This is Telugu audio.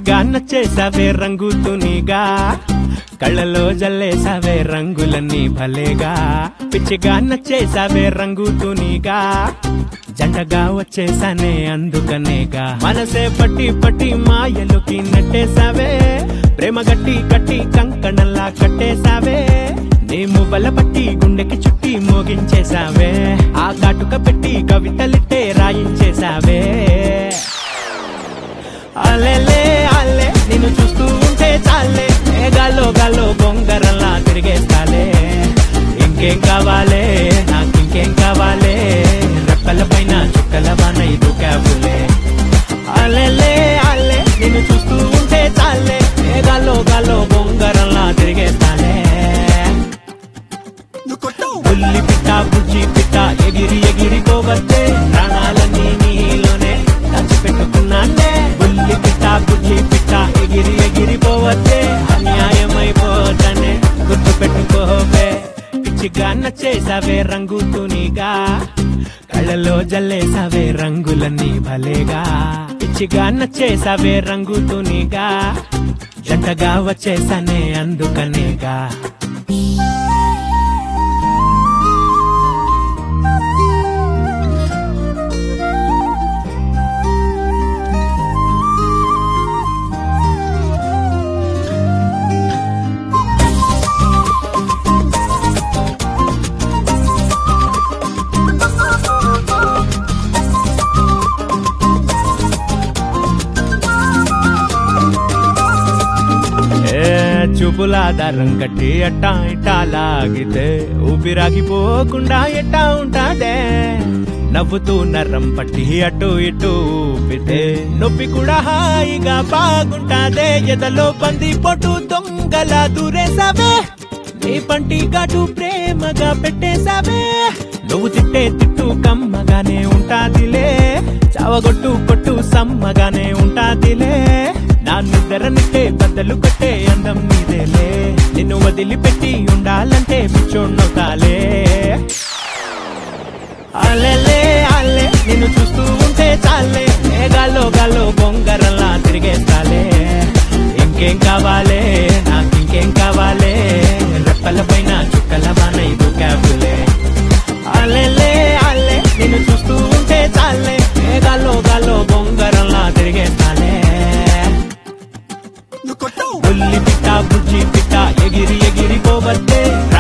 పిచ్చిగా నచ్చేసావే రంగుతునిగా కళ్ళలో జల్లేసావే రంగులన్నీ భలేగా పిచ్చిగా నచ్చేసావే రంగుతునిగా జంటగా వచ్చేసానే అందుకనేగా మనసే పట్టి పట్టి మాయలోకి నెట్టేసావే ప్రేమ గట్టి గట్టి కంకణంలా కట్టేసావే నేము బలపట్టి గుండెకి చుట్టి మోగించేసావే ఆ కాటుక పెట్టి కవితలిట్టే రాయించేసావే అలెలే అల్లే నిన్ను చూస్తూ ఉంటే చాలే ఏ గాల్లో గాల్లో బొంగరల్లా తిరిగేస్తాలే ఇంకేం కావాలే నాకు ఇంకేం కావాలే రెప్పల పైన చుక్కల వాన దూకావులే అలెలే అల్లే నిన్ను చూస్తూ ఉంటే చాలే ఏ గాల్లో గాల్లో బొంగరల్లా తిరిగేస్తాలే బుల్లి పిట్ట బుజ్జి పిట్ట ఎగిరి ఎగిరి పోవద్దే ప్రాణాలన్నీ నీలోనే దాచిపెట్టుకున్నానే బుల్లి పిట్ట బుజ్జి పిట్ట ఎగిరి ఎగిరి పోవద్దే అన్యాయమైపోతనే గుర్తు పెట్టుకోవే పిచ్చిగా నచ్చేసావే రంగుతునిగా కళ్ళలో జల్లేసావే రంగులన్నీ భలేగా పిచ్చిగా నచ్చేసావే రంగుతునిగా జంటగా వచ్చేసానే అందుకనేగా ఏ చూపులాధారం కట్టి అట్టా ఇట్టా లాగితే ఊపిరాగిపోకుండా ఎట్టా ఉంటాదే నవ్వుతూ నరం పట్టి అటు ఇటు ఊపితే నొప్పి కూడా హాయిగా బాగుంటాదే ఎదలో పంది పొట్టు దొంగలా దూరేసావే నీ పంటి ఘాటు ప్రేమగా పెట్టేశావే నువ్వు తిట్టే తిట్టు కమ్మగానే ఉంటాదిలే చావగొట్టు కొట్టు సమ్మగానే ఉంటాదిలే నా నిద్రనిట్టే బద్దలు కట్టే అందం నీదేలే నిన్ను వదిలిపెట్టి ఉండాలంటే పిచ్చోడ్నవుతాలే అలెలే అల్లే నిన్ను చూస్తూ ఉంటే చాలే ఏ గాల్లో గాల్లో బొంగరల్లా తిరిగేస్తాలే ఇంకేం కావాలే నాకు ఇంకేం కావాలే రెప్పల పైన చుక్కల వాన దూకావులే అలెలే అల్లే నిన్ను చూస్తూ ఉంటే చాలే ఏ గాల్లో గాల్లో బొంగరల్లా తిరిగేస్తాలే బుల్లి పిట్ట బుజ్జి పిట్ట ఎగిరి ఎగిరి పోవద్దే